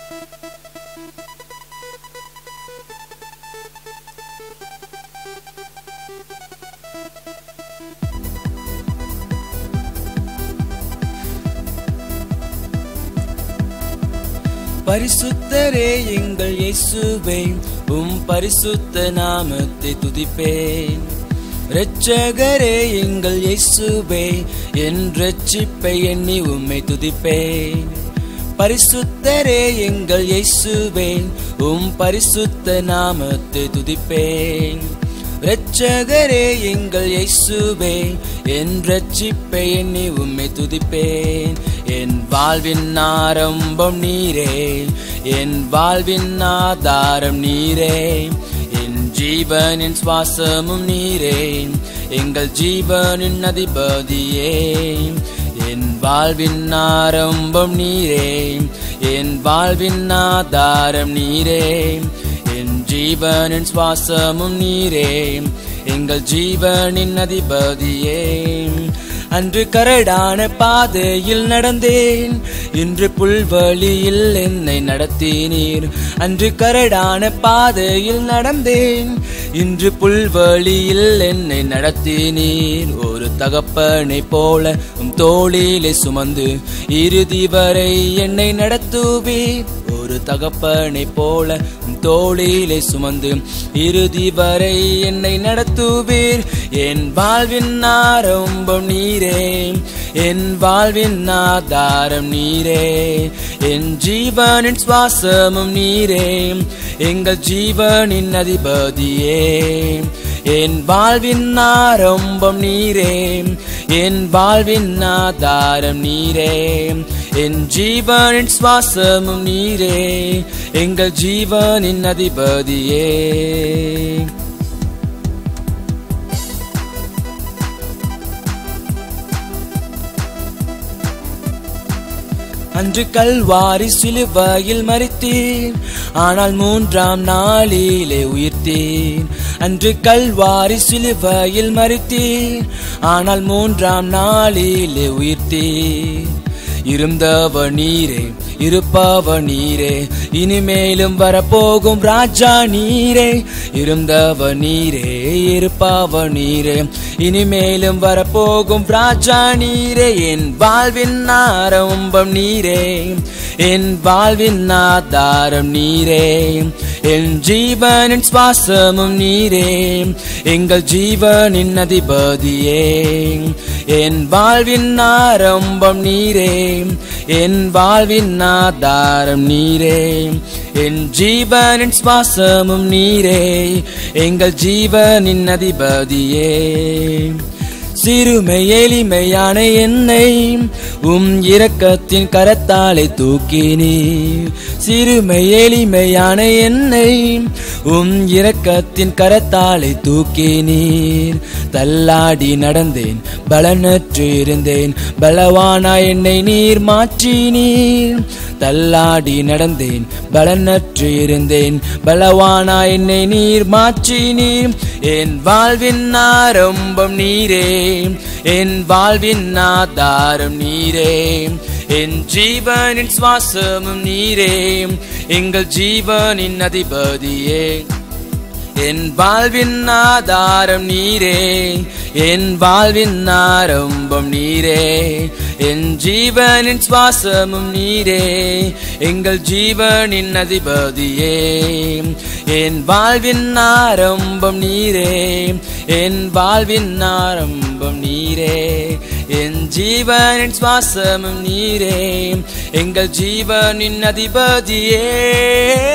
பரிசுத்தரே எங்கள் இயேசுவே உம் பரிசுத்த நாமத்தை துதிப்பேன் இரட்சகரே எங்கள் இயேசுவே என் ரட்சிப்பை எண்ணி உம்மை துதிப்பேன் பரிசுத்தரே எங்கள் இயேசுவே உம் பரிசுத்த நாமத்தை துதிப்பேன் இரட்சகரே எங்கள் இயேசுவே என் ரட்சிப்பை எண்ணி உம்மை துதிப்பேன் என் வாழ்வின் ஆரம்பம் நீரே என் வாழ்வின் ஆதாரம் நீரே என் ஜீவனின் சுவாசமும் நீரே எங்கள் ஜீவனின் அதிபதியே என் வாழ்வின் ஆரம்பம் நீரே என் வாழ்வின் ஆதாரம் நீரே என் ஜீவனின் சுவாசமும் நீரே எங்கள் ஜீவனின் அதிபதியே அன்று கரடான பாதையில் நடந்தேன் இன்று புல்வழியில் என்னை நடத்தினீர் அன்று கரடான பாதையில் நடந்தேன் இன்று புல்வழியில் என்னை நடத்தினீர் ஒரு தகப்பனை போல உம் தோளிலே சுமந்து இறுதி வரை என்னை நடத்துவீர் ஒரு தகப்பனை போல உம் தோளிலே சுமந்து இறுதி வரை என்னை நடத்துவீர் என் வாழ்வின் ஆரம்பம் நீரே என் வாழ்வின் ஆதாரம் நீரே என் ஜீவனின் சுவாசமும் நீரே எங்கள் ஜீவனின் அதிபதியே என் வாழ்வின் ஆரம்பம் நீரே என் வாழ்வின் ஆதாரம் நீரே என் ஜீவனின் சுவாசமும் நீரே எங்கள் ஜீவனின் அதிபதியே அன்று கல்வாரி சிலுவையில் மறித்தீர் ஆனால் மூன்றாம் நாளிலே உயிர்த்தீர் அன்று கல்வாரி சிலுவையில் மறித்தீர் ஆனால் மூன்றாம் நாளிலே உயிர்த்தீர் இருந்தவ நீரே இருப்பவ நீரே இனிமேலும் வரப்போகும் ராஜா நீரே இருந்தவ நீரே இருப்பவ நீரே இனிமேலும் வரப்போகும் ராஜா நீரே என் வாழ்வின் ஆரம்பம் நீரே என் வாழ்வின் ஆதாரம் நீரே என் ஜீவனின் சுவாசமும் நீரே எங்கள் ஜீவனின் அதிபதியே என் வாழ்வின் ஆரம்பம் நீரே என் வாழ்வின் ஆதாரம் நீரே என் ஜீவனின் சுவாசமும் நீரே எங்கள் ஜீவனின் அதிபதியே சிறுமை எளிமையான என்னை உம் இரக்கத்தின் கரத்தாலே தூக்கினீர் சிறுமை எளிமையான என்னை உம் இரக்கத்தின் கரத்தாலே தூக்கினீர் தள்ளாடி நடந்தேன் பலனற்று இருந்தேன் பலவானா என்னை நீர் மாற்றினீர் தள்ளாடி நடந்தேன் பலனற்று இருந்தேன் பலவானா என்னை நீர் மாற்றினீர் என் வாழ்வின் ஆரம்பம் நீரே என் வாழ்வின் ஆதாரம் நீரே என் ஜீவனின் சுவாசமும் நீரே எங்கள் ஜீவனின் அதிபதியே என் வாழ்வின் ஆதாரம் நீரே என் வாழ்வின் ஆரம்பம் நீரே என் ஜீவனின் சுவாசமும் நீரே எங்கள் ஜீவனின் அதிபதியே என் வாழ்வின் ஆரம்பம் நீரே என் வாழ்வின் ஆரம்பம் நீரே என் ஜீவனின் சுவாசமும் நீரே எங்கள் ஜீவனின் அதிபதியே